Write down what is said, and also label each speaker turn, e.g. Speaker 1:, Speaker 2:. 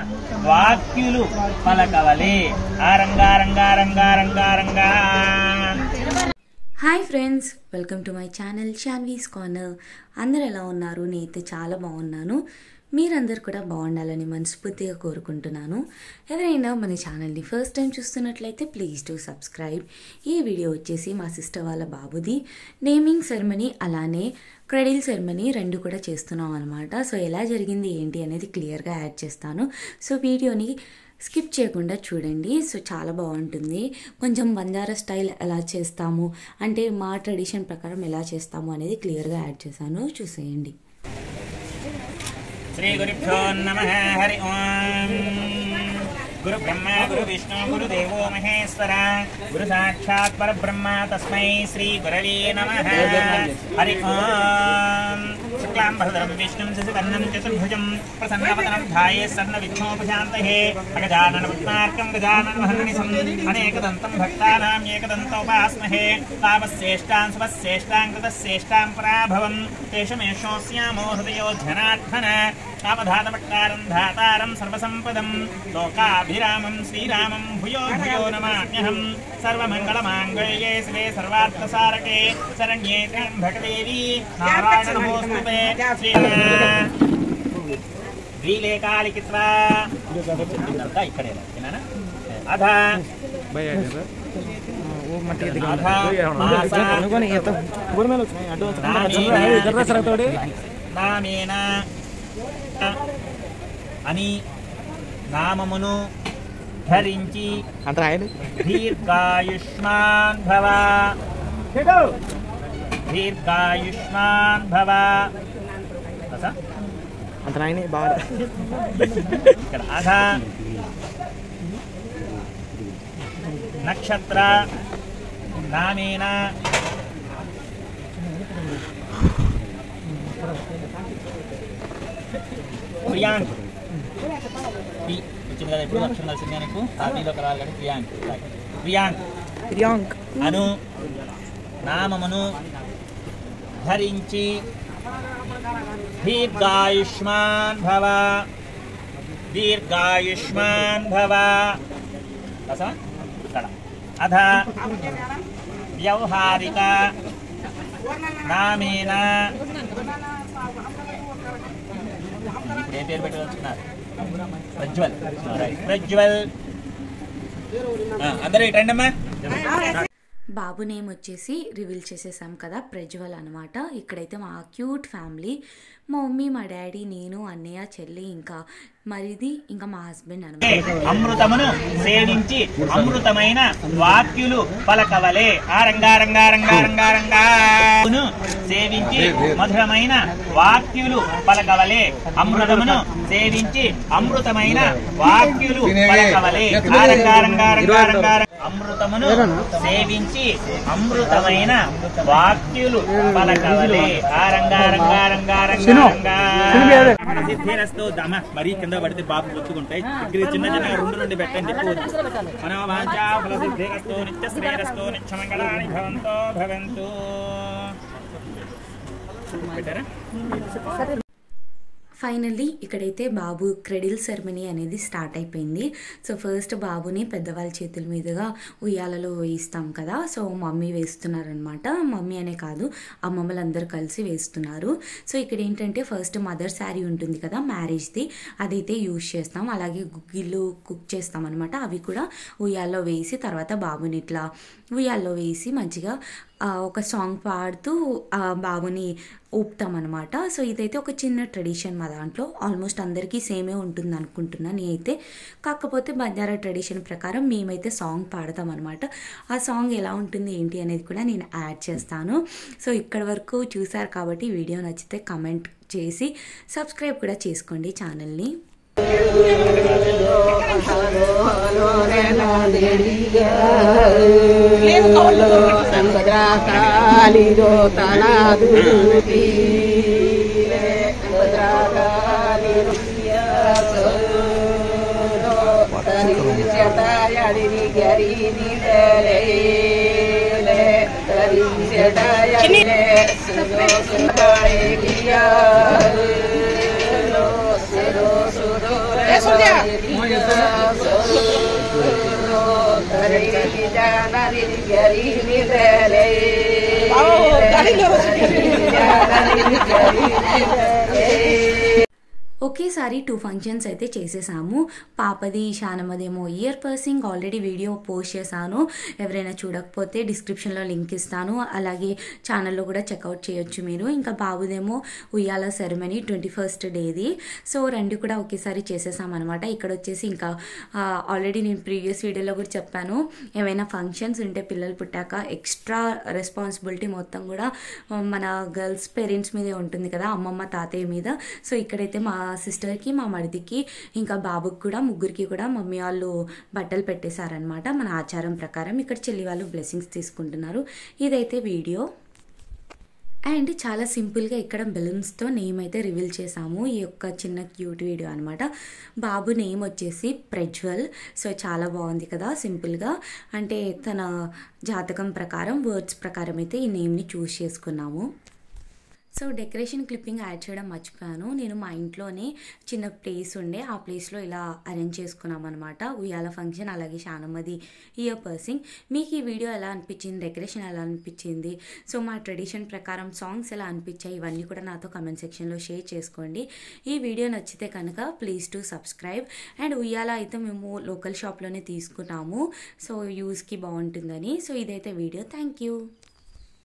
Speaker 1: వాక్యులు పలకవలే ఆరంగారంగారంగారంగారంగా
Speaker 2: hi friends welcome to my channel Shanvi's corner అందరు ఎలా ఉన్నారు నేనైతే చాలా బాగున్నాను మీరందరు కూడా బాగుండాలని మనస్ఫూర్తిగా కోరుకుంటున్నాను ఎవరైనా మన ఛానల్ని ఫస్ట్ టైం చూస్తున్నట్లయితే ప్లీజ్ టు సబ్స్క్రైబ్ ఈ వీడియో వచ్చేసి మా సిస్టర్ వాళ్ళ బాబుది నేమింగ్ సెరమనీ అలానే క్రెడిల్ సెరమనీ రెండు కూడా చేస్తున్నాం అనమాట సో ఎలా జరిగింది ఏంటి అనేది క్లియర్గా యాడ్ చేస్తాను సో వీడియోని స్కిప్ చేయకుండా చూడండి సో చాలా బాగుంటుంది కొంచెం బంజారా స్టైల్ ఎలా చేస్తాము అంటే మా ట్రెడిషన్ ప్రకారం ఎలా చేస్తాము అనేది క్లియర్గా యాడ్ చేశాను చూసేయండి
Speaker 1: శ్రీ గురుభ్యో నమ హరి ఓం గురు బ్రహ్మ గురు విష్ణు గురు దేవో మహేశ్వర గురు సాక్షాత్ పరబ్రహ్మ తస్మై శ్రీ గురవే నమ హరి ఓం శుక్లాం భరదరం విష్ణుం శశివర్ణం చతుర్భుజం ప్రసన్నవదనం ధ్యాయే సన్న విఘ్నోపశాంతహే అగజానన పద్మార్కం గజానన మహర్నిశం అనేకదంతం భక్తానాం ఏకదంతోపాస్మహే తావశ్రేష్టాం శుభశ్రేష్టాం కృతశ్రేష్టాం పరాభవం తేషమేషోస్యామో హృదయోధ్యనార్థన కామధాతపట్టారం ధాతారం సర్వసంపదం లోకాభిరామం శ్రీరామం భూయో భూయో నమామ్యహం సర్వమంగళమాంగళ్యే శివే సర్వార్థసారకే శరణ్యే త్ర్యంబకదేవి నారాయణ నమోస్తుతే శ్రీ శ్రీలేకాలికిత్వా ఇదంతా ఇక్కడే ఓకేనా అధ అధ మాస నామేన అని నామమును ధరించి
Speaker 3: అంత రాయండి
Speaker 1: దీర్ఘాయుష్మాన్ భవ దీర్ఘాయుష్మాన్ భవ రస?
Speaker 3: అంత రాయని బాగా
Speaker 1: ఇక్కడ అధ నక్షత్ర నామేన ప్రియాంక్ ఈ వచ్చింది కదా ఇప్పుడు అక్షరం కలిసింది నీకు తాతీలోకి రావాలి కానీ ప్రియాంక్ ప్రియాంక్
Speaker 3: ప్రియాంక్
Speaker 1: అను నామమును ధరించి దీర్ఘాయుష్మాన్ భవ దీర్ఘాయుష్మాన్ భవ రస? ఇక్కడ అధ వ్యవహారిక నామేన ఇప్పుడు ఏ పేరు పెట్టదలుచుకున్నారు ప్రజ్వల్ రైట్ ప్రజ్వల్ ఆ, అందరూ ఇటండి అమ్మా
Speaker 2: బాబు నేమ్ వచ్చేసి రివీల్ చేసేసాం కదా ప్రజ్వల్ అనమాట ఇక్కడైతే మా క్యూట్ ఫ్యామిలీ మా మమ్మీ మా డాడీ నేను అన్నయ్య చెల్లి ఇంకా మరిది ఇంకా మా హస్బెండ్ అనమాట
Speaker 1: అమృతమును సేవించి అమృతమైన వాక్యులు పలకవలే ఆరంగారంగారంగారంగారంగాను సేవించి మధురమైన వాక్యులు పలకవలే అమృతమును సేవించి అమృతమైన వాక్యులు పలకవలే ఆరంగారంగారంగారంగారం అమృతమును సేవించి అమృతమైన వాక్యులు పలకవలే ఆరంగారంగారంగారంగారంగా సిద్ధిరస్తు దమ మరీ కింద పడితే బాబు పొత్తుకుంటాయి ఇక్కడ చిన్న చిన్న రెండు నుండి పెట్టండి ఎక్కువ వద్దు. మనోవాంఛా ఫల సిద్ధిరస్తు నిత్య శ్రేయరస్తు నిత్యమంగళాని భవంతో భవంతు పెట్టారా
Speaker 2: ఫైనల్లీ ఇక్కడైతే బాబు క్రెడిల్ సెరమనీ అనేది స్టార్ట్ అయిపోయింది సో ఫస్ట్ బాబుని పెద్దవాళ్ళ చేతుల మీదుగా ఉయ్యాలలో వేయిస్తాం కదా సో మమ్మీ వేస్తున్నారనమాట మమ్మీ అనే కాదు అమ్మమ్మలు అందరూ కలిసి వేస్తున్నారు సో ఇక్కడ ఏంటంటే ఫస్ట్ మదర్ శారీ ఉంటుంది కదా మ్యారేజ్ది అదైతే యూజ్ చేస్తాం అలాగే గుగ్గిళ్ళు కుక్ చేస్తాం అనమాట అవి కూడా ఉయ్యాల్లో వేసి తర్వాత బాబుని ఇట్లా ఉయ్యాల్లో వేసి మంచిగా ఆ, ఒక సాంగ్ పాడుతూ ఆ బాబుని ఊపుతాం అనమాట సో ఇదైతే ఒక చిన్న ట్రెడిషన్ మా దాంట్లో ఆల్మోస్ట్ అందరికీ సేమే ఉంటుంది అనుకుంటున్నా నేనైతే కాకపోతే బంజారా ట్రెడిషన్ ప్రకారం మేమైతే సాంగ్ పాడతాం అనమాట ఆ సాంగ్ ఎలా ఉంటుంది ఏంటి అనేది కూడా నేను యాడ్ చేస్తాను సో ఇక్కడ వరకు చూసారు కాబట్టి వీడియో నచ్చితే కమెంట్ చేసి సబ్స్క్రైబ్ కూడా చేసుకోండి ఛానల్ని
Speaker 4: కాలిదో తనాదుతి
Speaker 2: ఒకేసారి టూ ఫంక్షన్స్ అయితే చేసేసాము పాపది శానమదేమో ear piercing already video post చేశాను ఎవరైనా చూడకపోతే డిస్క్రిప్షన్లో లింక్ ఇస్తాను అలాగే ఛానల్లో కూడా చెక్అవుట్ చేయొచ్చు మీరు ఇంకా బాబుదేమో ఉయ్యాల సెరమనీ ట్వంటీ ఫస్ట్ డేది సో రెండు కూడా ఒకేసారి చేసేసామన్నమాట ఇక్కడ వచ్చేసి ఇంకా ఆల్రెడీ నేను ప్రీవియస్ వీడియోలో కూడా చెప్పాను ఏమైనా ఫంక్షన్స్ ఉంటే పిల్లలు పుట్టాక ఎక్స్ట్రా రెస్పాన్సిబిలిటీ మొత్తం కూడా ఆ, మన గర్ల్స్ పేరెంట్స్ మీదే ఉంటుంది కదా అమ్మమ్మ తాతయ్య మీద సో ఇక్కడైతే మా సిస్టర్కి మా మరిదికి ఇంకా బాబుకి కూడా ముగ్గురికి కూడా మమ్మీ వాళ్ళు బట్టలు పెట్టేశారనమాట మన ఆచారం ప్రకారం ఇక్కడ చెల్లి వాళ్ళు బ్లెస్సింగ్స్ తీసుకుంటున్నారు ఇదైతే వీడియో అండ్ చాలా సింపుల్గా ఇక్కడ బెలూన్స్తో నేమ్ అయితే రివీల్ చేసాము ఈ యొక్క చిన్న క్యూట్ వీడియో అనమాట బాబు నేమ్ వచ్చేసి ప్రజ్వల్ సో చాలా బాగుంది కదా సింపుల్గా అంటే తన జాతకం ప్రకారం వర్డ్స్ ప్రకారం అయితే ఈ నేమ్ని చూస్ చేసుకున్నాము సో డెకరేషన్ క్లిప్పింగ్ యాడ్ చేయడం మర్చిపోయాను నేను మా ఇంట్లోనే చిన్న ప్లేస్ ఉండే ఆ ప్లేస్లో ఇలా అరేంజ్ చేసుకున్నాం అనమాట ఉయ్యాల ఫంక్షన్ అలాగే శానమ్మది ఇయర్ పర్సింగ్ మీకు ఈ వీడియో ఎలా అనిపించింది డెకరేషన్ ఎలా అనిపించింది సో మా ట్రెడిషన్ ప్రకారం సాంగ్స్ ఎలా అనిపించాయి ఇవన్నీ కూడా నాతో కమెంట్ సెక్షన్లో షేర్ చేసుకోండి ఈ వీడియో నచ్చితే కనుక ప్లీజ్ టు సబ్స్క్రైబ్ అండ్ ఉయ్యాల అయితే మేము లోకల్ షాప్లోనే తీసుకున్నాము సో యూస్కి బాగుంటుందని సో ఇదైతే వీడియో థ్యాంక్ యూ